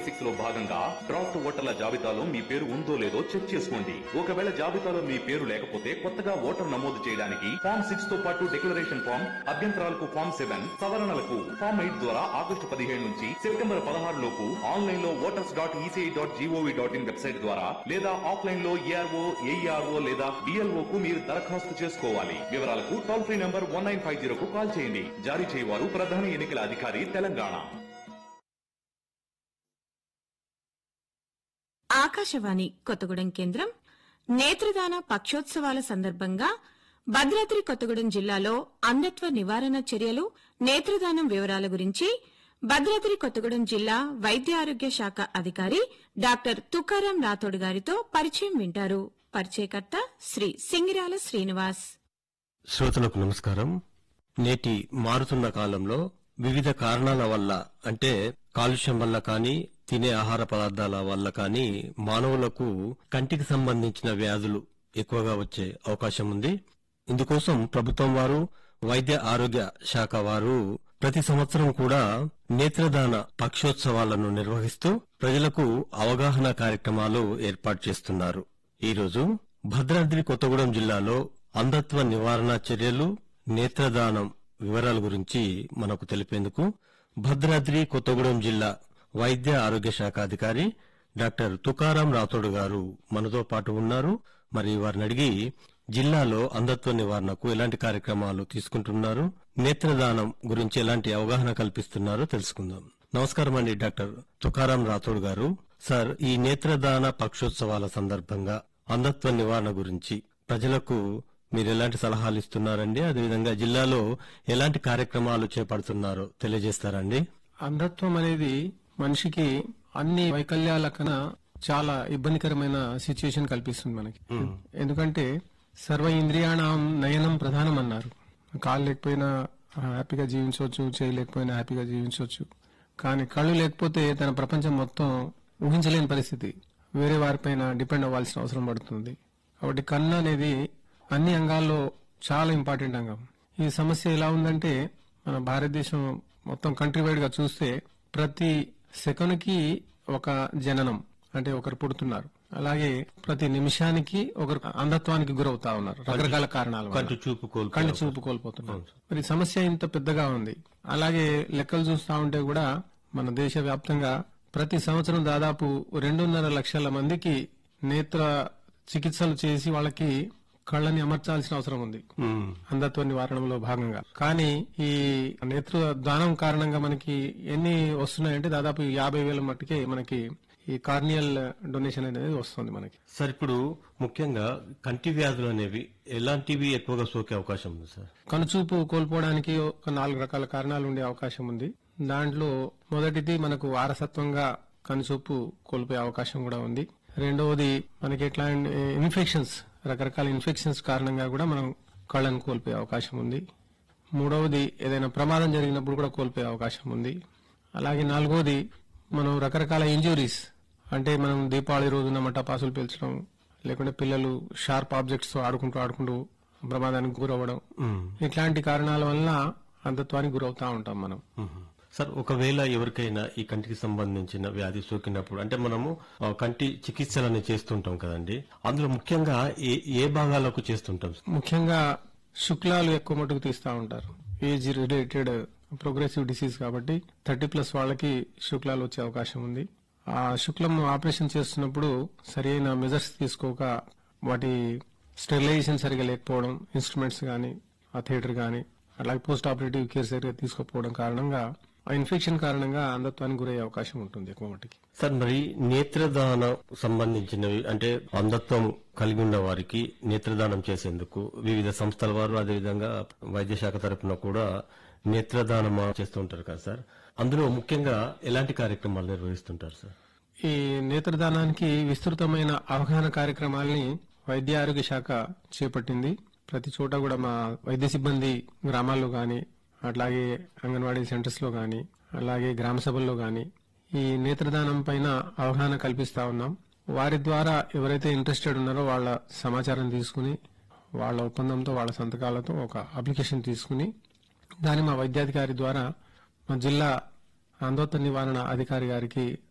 Six లో భాగంగా draft ఓటర్ల జాబితాలో మీ పేరు ఉందో లేదో చెక్ చేసుకోండి ఒకవేళ జాబితాలో మీ పేరు లేకపోతే కొత్తగా ఓటర్ నమోదు చేయడానికి ఫామ్ సిక్స్ తో పాటు డిక్లరేషన్ ఫామ్ అభ్యంతరాలకు ఫామ్ సెవెన్ సవరణలకు ఫామ్ ఎయిట్ ద్వారా ఆగస్టు పదిహేడు నుంచి సెప్టెంబర్ పదహారు లోపు ఆన్లైన్ లో voters dot ECI dot gov dot in website ద్వారా లేదా ఆఫ్లైన్ లో ఏఆర్ఓ ఏఈఆర్ఓ లేదా బిఎల్ఓ కు మీరు దరఖాస్తు చేసుకోవాలి వివరాలకు toll free number one nine five zero కు కాల్ చేయండి జారీ చేయవారు ప్రధాన ఎన్నికల అధికారి తెలంగాణ ఆకాశవాణి కొత్తగూడెం కేంద్రం నేత్రదాన పక్షోత్సవాల సందర్భంగా భద్రాద్రి కొత్తగూడెం జిల్లాలో అంధత్వ నివారణ చర్యలు నేత్రదానం వివరాల గురించి భద్రాద్రి కొత్తగూడెం జిల్లా వైద్య ఆరోగ్య శాఖ అధికారి డాక్టర్ తుకారాం రాథోడ్ గారితో పరిచయం వింటారు పరిచయకర్త శ్రీ సింగిరాల శ్రీనివాస్ శ్రోతలకు నమస్కారం నేటి మారుతున్న కాలంలో వివిధ కారణాల వల్ల అంటే కాలుష్యం వల్ల కానీ తినే ఆహార పదార్థాల వల్ల కానీ మానవులకు కంటికి సంబంధించిన వ్యాధులు ఎక్కువగా వచ్చే అవకాశం ఉంది ఇందుకోసం ప్రభుత్వం వారు వైద్య ఆరోగ్య శాఖ వారు ప్రతి సంవత్సరం కూడా నేత్రదాన పక్షోత్సవాలను నిర్వహిస్తూ ప్రజలకు అవగాహన కార్యక్రమాలు ఏర్పాటు చేస్తున్నారు ఈరోజు భద్రాద్రి కొత్తగూడెం జిల్లాలో అంధత్వ నివారణ చర్యలు నేత్రదానం వివరాల గురించి మనకు తెలిపేందుకు భద్రాద్రి కొత్తగూడెం జిల్లా వైద్య ఆరోగ్య శాఖ అధికారి డాక్టర్ తుకారాం రాథోడ్ గారు మనతో పాటు ఉన్నారు మరి వారిని అడిగి జిల్లాలో అంధత్వ నివారణకు ఎలాంటి కార్యక్రమాలు తీసుకుంటున్నారు నేత్రదానం గురించి ఎలాంటి అవగాహన కల్పిస్తున్నారో తెలుసుకుందాం నమస్కారం అండి డాక్టర్ తుకారాం రాథోడ్ గారు సార్ ఈ నేత్రదాన పక్షోత్సవాల సందర్భంగా అంధత్వ నివారణ గురించి ప్రజలకు మీరు ఎలాంటి సలహాలు ఇస్తున్నారండి అదేవిధంగా జిల్లాలో ఎలాంటి కార్యక్రమాలు చేపడుతున్నారో తెలియజేస్తారండి అంధత్వం అనేది మనిషికి అన్ని వైకల్యాల కన్నా చాలా ఇబ్బందికరమైన సిచ్యుయేషన్ కల్పిస్తుంది మనకి ఎందుకంటే సర్వ ఇంద్రియాణం నయనం ప్రధానం అన్నారు కాళ్ళు లేకపోయినా హ్యాపీగా జీవించవచ్చు చేయి లేకపోయినా హ్యాపీగా జీవించవచ్చు కానీ కళ్ళు లేకపోతే తన ప్రపంచం మొత్తం ఊహించలేని పరిస్థితి వేరే వారిపైన డిపెండ్ అవ్వాల్సిన అవసరం పడుతుంది కాబట్టి కన్ను అనేది అన్ని అంగాల్లో చాలా ఇంపార్టెంట్ అంగం ఈ సమస్య ఎలా ఉందంటే మన భారతదేశం మొత్తం కంట్రీ వైడ్ గా చూస్తే ప్రతి సెకండ్ కి ఒక జననం అంటే ఒకరు పుడుతున్నారు అలాగే ప్రతి నిమిషానికి ఒకరు అంధత్వానికి గురవుతా ఉన్నారు రకరకాల కారణాల వల్ల. కంటి చూపు కోల్పోవడం. కళ్ళు చూపు కోల్పోతున్నారు మరి సమస్య ఇంత పెద్దగా ఉంది అలాగే లెక్కలు చూస్తా ఉంటే కూడా మన దేశ వ్యాప్తంగా ప్రతి సంవత్సరం దాదాపు రెండున్నర లక్షల మందికి నేత్ర చికిత్సలు చేసి వాళ్ళకి కళ్ళని అమర్చాల్సిన అవసరం ఉంది ఉమ్. అంధత్వ నివారణలో భాగంగా కానీ ఈ నేత్ర దానం కారణంగా మనకి ఎన్ని వస్తున్నాయంటే దాదాపు యాభై వేల మట్టుకే మనకి ఈ కార్నియల్ డొనేషన్ అనేది వస్తుంది మనకి సార్ ఇప్పుడు ముఖ్యంగా కంటి వ్యాధులు అనేవి ఎలాంటివి ఎక్కువగా సోకే అవకాశం ఉంది సార్ కనుచూపు కోల్పోవడానికి ఒక నాలుగు రకాల కారణాలు ఉండే అవకాశం ఉంది దాంట్లో మొదటిది మనకు వారసత్వంగా కనుచూపు కోల్పోయే అవకాశం కూడా ఉంది రెండవది మనకి ఎట్లా ఇన్ఫెక్షన్స్ రకరకాల ఇన్ఫెక్షన్స్ కారణంగా కూడా మనం కళ్ళను కోల్పోయే అవకాశం ఉంది మూడవది ఏదైనా ప్రమాదం జరిగినప్పుడు కూడా కోల్పోయే అవకాశం ఉంది అలాగే నాలుగవది మనం రకరకాల ఇంజురీస్ అంటే మనం దీపావళి రోజున మటాపాసులు పీల్చడం లేకుంటే పిల్లలు షార్ప్ ఆబ్జెక్ట్స్ తో ఆడుకుంటూ ఆడుకుంటూ ప్రమాదానికి గురవ్వడం ఇట్లాంటి కారణాల వల్ల అంధత్వానికి గురవుతా ఉంటాం మనం మ్మ్. సార్ ఒకవేళ ఎవరికైనా ఈ కంటికి సంబంధించిన వ్యాధి సోకినప్పుడు అంటే మనము ఆ, కంటి చికిత్సలని చేస్తుంటాం కదండి అందులో ముఖ్యంగా ఏ ఏ భాగాలకు చేస్తుంటాం ముఖ్యంగా శుక్లాలు ఎక్కువ మటుకు తీస్తా ఉంటారు ఏజ్ రిలేటెడ్ ప్రోగ్రెసివ్ డిసీజ్ కాబట్టి థర్టీ ప్లస్ వాళ్ళకి శుక్లాలు వచ్చే అవకాశం ఉంది ఆ శుక్లం ఆపరేషన్ చేస్తున్నప్పుడు సరైన మెజర్స్ తీసుకోక వాటి స్టెరిలైజేషన్ సరిగా లేకపోవడం ఇన్స్ట్రుమెంట్స్ గాని ఆ థియేటర్ గాని అలాగే పోస్ట్ ఆపరేటివ్ కేర్ సరిగా తీసుకోకపోవడం కారణంగా ఆ ఇన్ఫెక్షన్ కారణంగా అంధత్వానికి గురయ్యే అవకాశం ఉంటుంది ఎక్కువ మటుకి సార్ మరి నేత్రదానం సంబంధించినవి అంటే అంధత్వం కలిగి ఉన్న వారికి నేత్రదానం చేసేందుకు వివిధ సంస్థల వారు అదేవిధంగా వైద్య శాఖ తరపున కూడా నేత్రదానం చేస్తూ ఉంటారు కదా సార్ అందులో ముఖ్యంగా ఎలాంటి కార్యక్రమాలు నిర్వహిస్తుంటారు సార్ ఈ నేత్రదానానికి విస్తృతమైన అవగాహన కార్యక్రమాల్ని వైద్య ఆరోగ్య శాఖ చేపట్టింది ప్రతి చోట కూడా మా వైద్య సిబ్బంది గ్రామాల్లో గాని అట్లాగే అంగన్వాడీ సెంటర్స్ లో గాని అలాగే గ్రామ సభల్లో గాని ఈ నేత్రదానం పైన అవగాహన కల్పిస్తా ఉన్నాం వారి ద్వారా ఎవరైతే ఇంట్రెస్టెడ్ ఉన్నారో వాళ్ళ సమాచారం తీసుకుని వాళ్ళ ఒప్పందంతో వాళ్ళ సంతకాలతో ఒక అప్లికేషన్ తీసుకుని దాన్ని మా వైద్యాధికారి ద్వారా మా జిల్లా అంధత్వ నివారణ అధికారి గారికి